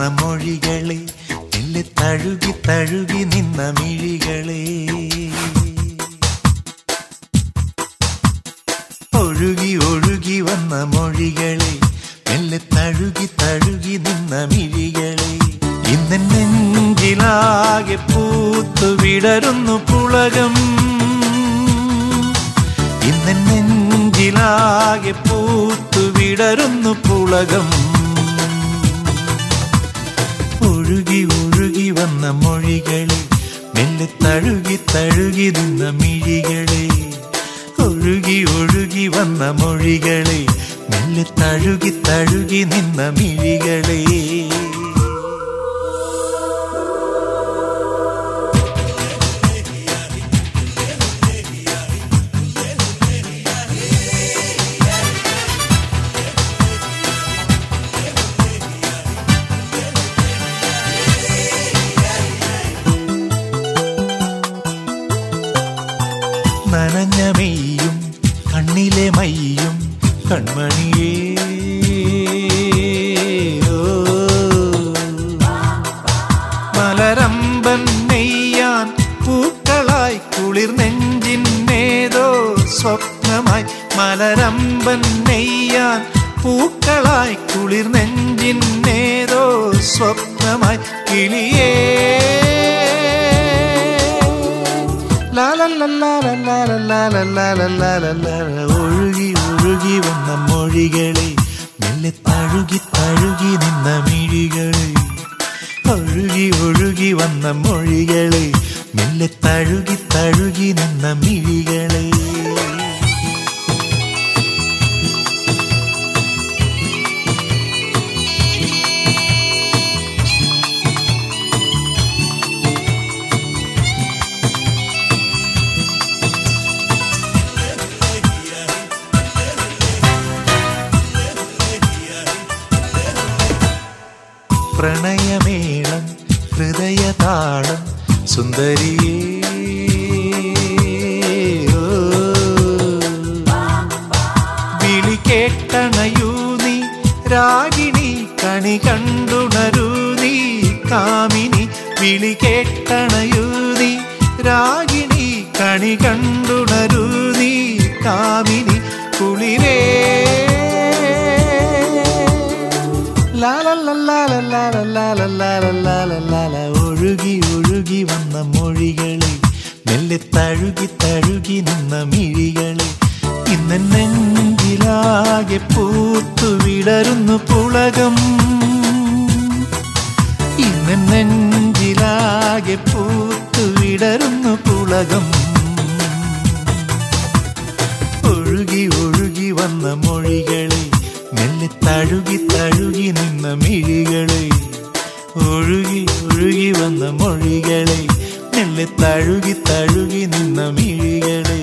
വന്ന മൊഴികളെ എല്ലെ തഴുകി തഴുകി നിന്ന മിഴികളെ ഒഴുകി ഒഴുകി വന്ന മൊഴികളെ മെല്ലെ തഴുകി തഴുകി നിന്ന മിഴികളെ ഇന്ന് നെഞ്ചിലാകെ പൂത്തു വിടരുന്നു പുളകം ഇന്ന് നെഞ്ചിലാകെ പൂത്തു വിടരുന്നു പുളകം ഒഴുകി ഒഴുകി വന്ന മൊഴികളെ മെല്ലെ തഴുകി തഴുകി നിന്ന മിഴികളെ ഒഴുകി ഒഴുകി വന്ന മൊഴികളെ മെല്ലെ തഴുകി തഴുകി നിന്ന മിഴികളെ നനഞ്ഞ മെയ്യും കണ്ണിലെ മയ്യും കൺമണിയേ ഓ. മലരമ്പൻ നെയ്യാൻ പൂക്കളായി കുളിർ നെഞ്ചിന്നേതോ സ്വപ്നമായി മലരമ്പൻ നെയ്യാൻ പൂക്കളായി കുളിർ നെഞ്ചിന്നേതോ സ്വപ്നമായി കിളിയേ ലാലല്ലാലല്ലാലല്ലാലല്ലാലല്ലാലല്ലാല. ഒഴുകി ഒഴുകി വന്ന മൊഴികളെ മെല്ലെ തഴുകി തഴുകി നിന്ന മിഴികളെ ഒഴുകി ഒഴുകി വന്ന മൊഴികളെ മെല്ലെ തഴുകി തഴുകി നിന്ന മിഴികളെ പ്രണയമേളം ഹൃദയതാളം സുന്ദരിയേ ഓ. വിളി കേട്ടണയൂ നീ രാഗിണി കണി കണ്ടുണരൂ നീ കാമിനി വിളി കേട്ടണയൂ നീ രാഗിണി കണി കണ്ടുണരൂ നീ കാമിനി കുളിരേ ലാലല്ലാലല്ലാലല്ലാലല്ലാലല്ലാല ഒഴുകി ഒഴുകി വന്ന മൊഴികളെ മെല്ലെ തഴുകി തഴുകി നിന്ന മിഴികളെ ഇന്ന് നെഞ്ചിലാകെ പൂത്തു വിടരുന്നു പുളകം ഇന്ന് നെഞ്ചിലാകെ പൂത്തു വിടരുന്നു പുളകം ഒഴുകി ഒഴുകി വന്ന മൊഴികളെ മെല്ലെ തഴുകി തഴുകി നിന്ന മിഴികളെ ഒഴുകി ഒഴുകി വന്ന മൊഴികളെ മെല്ലെ തഴുകി തഴുകി നിന്ന മിഴികളെ